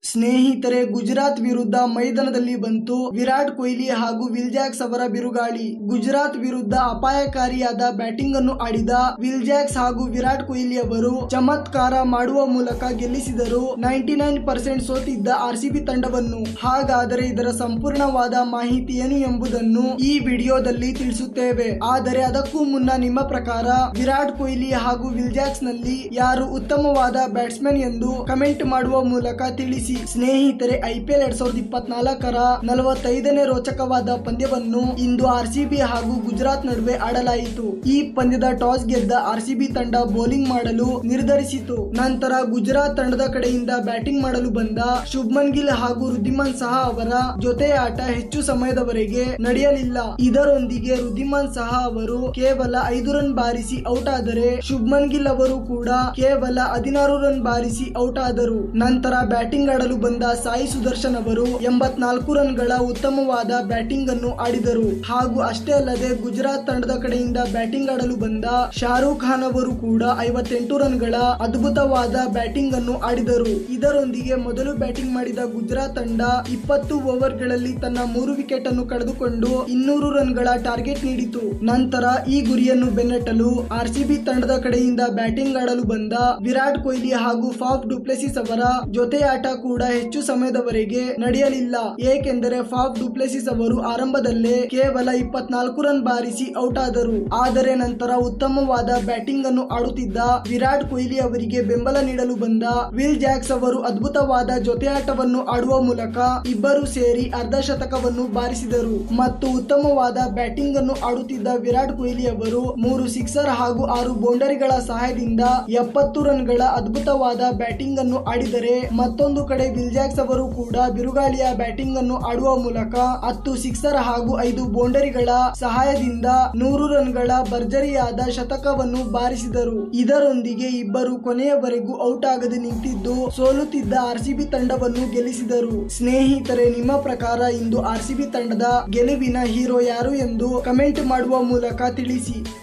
ಸ್ನೇಹಿತರೆ ಗುಜರಾತ್ ವಿರುದ್ಧ ಮೈದಾನದಲ್ಲಿ ಬಂತು ವಿರಾಟ್ ಕೊಹ್ಲಿ ಹಾಗೂ ವಿಲ್ ಜಾಕ್ಸ್ ಅವರ ಬಿರುಗಾಳಿ ಗುಜರಾತ್ ವಿರುದ್ಧ ಅಪಾಯಕಾರಿಯಾದ ಬ್ಯಾಟಿಂಗ್ ಅನ್ನು ಆಡಿದ ವಿಲ್ ಜಾಕ್ಸ್ ಹಾಗೂ ವಿರಾಟ್ ಕೊಹ್ಲಿ ಅವರು ಚಮತ್ಕಾರ ಮಾಡುವ ಮೂಲಕ ಗೆಲ್ಲಿಸಿದರು ನೈಂಟಿ ನೈನ್ ಪರ್ಸೆಂಟ್ ಸೋತಿದ್ದ ಆರ್ಸಿಬಿ ತಂಡವನ್ನು ಹಾಗಾದರೆ ಇದರ ಸಂಪೂರ್ಣವಾದ ಮಾಹಿತಿ ಏನು ಎಂಬುದನ್ನು ಈ ವಿಡಿಯೋದಲ್ಲಿ ತಿಳಿಸುತ್ತೇವೆ ಆದರೆ ಅದಕ್ಕೂ ಮುನ್ನ ನಿಮ್ಮ ಪ್ರಕಾರ ವಿರಾಟ್ ಕೊಹ್ಲಿ ಹಾಗೂ ವಿಲ್ ಜಾಕ್ಸ್ ನಲ್ಲಿ ಯಾರು ಉತ್ತಮವಾದ ಬ್ಯಾಟ್ಸ್ಮನ್ ಎಂದು ಕಮೆಂಟ್ ಮಾಡುವ ಮೂಲಕ ತಿಳಿಸಿ ಸ್ನೇಹಿತರೆ ಐಪಿಎಲ್ ಎರಡ್ ಸಾವಿರದ ಇಪ್ಪತ್ನಾಲ್ಕರ ನಲವತ್ತೈದನೇ ರೋಚಕವಾದ ಪಂದ್ಯವನ್ನು ಇಂದು ಆರ್ಸಿಬಿ ಹಾಗೂ ಗುಜರಾತ್ ನಡುವೆ ಆಡಲಾಯಿತು ಈ ಪಂದ್ಯದ ಟಾಸ್ ಗೆದ್ದ ಆರ್ಸಿಬಿ ತಂಡ ಬೌಲಿಂಗ್ ಮಾಡಲು ನಿರ್ಧರಿಸಿತು ನಂತರ ಗುಜರಾತ್ ತಂಡದ ಕಡೆಯಿಂದ ಬ್ಯಾಟಿಂಗ್ ಮಾಡಲು ಬಂದ ಶುಭ್ಮನ್ ಗಿಲ್ ಹಾಗೂ ರುದ್ದಿಮನ್ ಸಹ ಅವರ ಜೊತೆ ಆಟ ಹೆಚ್ಚು ಸಮಯದವರೆಗೆ ನಡೆಯಲಿಲ್ಲ ಇದರೊಂದಿಗೆ ರುದ್ದಿಮನ್ ಸಹ ಅವರು ಕೇವಲ ಐದು ರನ್ ಬಾರಿಸಿ ಔಟ್ ಆದರೆ ಶುಭ್ಮನ್ ಗಿಲ್ ಅವರು ಕೂಡ ಕೇವಲ ಹದಿನಾರು ರನ್ ಬಾರಿಸಿ ಔಟ್ ಆದರು ನಂತರ ಬ್ಯಾಟಿಂಗ್ ಆಡಲು ಬಂದ ಸಾಯಿ ಸುದರ್ಶನ್ ಅವರು ಎಂಬತ್ನಾಲ್ಕು ರನ್ಗಳ ಉತ್ತಮವಾದ ಬ್ಯಾಟಿಂಗ್ ಅನ್ನು ಆಡಿದರು ಹಾಗೂ ಅಷ್ಟೇ ಅಲ್ಲದೆ ಗುಜರಾತ್ ತಂಡದ ಕಡೆಯಿಂದ ಬ್ಯಾಟಿಂಗ್ ಆಡಲು ಬಂದ ಶಾರೂಕ್ ಖಾನ್ ಅವರು ಕೂಡ ಐವತ್ತೆಂಟು ರನ್ಗಳ ಅದ್ಭುತವಾದ ಬ್ಯಾಟಿಂಗ್ ಅನ್ನು ಆಡಿದರು ಇದರೊಂದಿಗೆ ಮೊದಲು ಬ್ಯಾಟಿಂಗ್ ಮಾಡಿದ ಗುಜರಾತ್ ತಂಡ ಇಪ್ಪತ್ತು ಓವರ್ಗಳಲ್ಲಿ ತನ್ನ ಮೂರು ವಿಕೆಟ್ ಅನ್ನು ಕಳೆದುಕೊಂಡು ಇನ್ನೂರು ರನ್ಗಳ ಟಾರ್ಗೆಟ್ ನೀಡಿತು ನಂತರ ಈ ಗುರಿಯನ್ನು ಬೆನ್ನಟ್ಟಲು ಆರ್ಸಿಬಿ ತಂಡದ ಕಡೆಯಿಂದ ಬ್ಯಾಟಿಂಗ್ ಆಡಲು ಬಂದ ವಿರಾಟ್ ಕೊಹ್ಲಿ ಹಾಗೂ ಫಾಫ್ ಡುಪ್ಲೆಸಿಸ್ ಅವರ ಜೊತೆ ಆಟ ಕೂಡ ಹೆಚ್ಚು ಸಮಯದವರೆಗೆ ನಡೆಯಲಿಲ್ಲ ಏಕೆಂದರೆ ಫಾಫ್ ಡುಪ್ಲೆಸಿಸ್ ಅವರು ಆರಂಭದಲ್ಲೇ ಕೇವಲ ಇಪ್ಪತ್ನಾಲ್ಕು ರನ್ ಬಾರಿಸಿ ಔಟ್ ಆದರು ಆದರೆ ನಂತರ ಉತ್ತಮವಾದ ಬ್ಯಾಟಿಂಗ್ ಅನ್ನು ಆಡುತ್ತಿದ್ದ ವಿರಾಟ್ ಕೊಹ್ಲಿ ಅವರಿಗೆ ಬೆಂಬಲ ನೀಡಲು ಬಂದ ವಿಲ್ ಜಾಕ್ಸ್ ಅವರು ಅದ್ಭುತವಾದ ಜೊತೆ ಆಟವನ್ನು ಆಡುವ ಮೂಲಕ ಇಬ್ಬರು ಸೇರಿ ಅರ್ಧ ಶತಕವನ್ನು ಬಾರಿಸಿದರು ಮತ್ತು ಉತ್ತಮವಾದ ಬ್ಯಾಟಿಂಗ್ ಅನ್ನು ಆಡುತ್ತಿದ್ದ ವಿರಾಟ್ ಕೊಹ್ಲಿ ಅವರು ಮೂರು ಸಿಕ್ಸರ್ ಹಾಗೂ ಆರು ಬೌಂಡರಿಗಳ ಸಹಾಯದಿಂದ ಎಪ್ಪತ್ತು ರನ್ಗಳ ಅದ್ಭುತವಾದ ಬ್ಯಾಟಿಂಗ್ ಅನ್ನು ಆಡಿದರೆ ಮತ್ತೊಂದು ಕಡೆ ವಿಲ್ ಜಾಕ್ಸ್ ಅವರು ಕೂಡ ಬಿರುಗಾಳಿಯ ಬ್ಯಾಟಿಂಗ್ ಅನ್ನು ಆಡುವ ಮೂಲಕ ಹತ್ತು ಸಿಕ್ಸರ್ ಹಾಗೂ ಐದು ಬೌಂಡರಿಗಳ ಸಹಾಯದಿಂದ ನೂರು ರನ್ಗಳ ಭರ್ಜರಿಯಾದ ಶತಕವನ್ನು ಬಾರಿಸಿದರು ಇದರೊಂದಿಗೆ ಇಬ್ಬರು ಕೊನೆಯವರೆಗೂ ಔಟ್ ಆಗದೆ ನಿಂತಿದ್ದು ಸೋಲುತ್ತಿದ್ದ ಆರ್ಸಿಬಿ ತಂಡವನ್ನು ಗೆಲ್ಲಿಸಿದರು ಸ್ನೇಹಿತರೆ ನಿಮ್ಮ ಪ್ರಕಾರ ಇಂದು ಆರ್ಸಿಬಿ ತಂಡದ ಗೆಲುವಿನ ಹೀರೋ ಯಾರು ಎಂದು ಕಮೆಂಟ್ ಮಾಡುವ ಮೂಲಕ ತಿಳಿಸಿ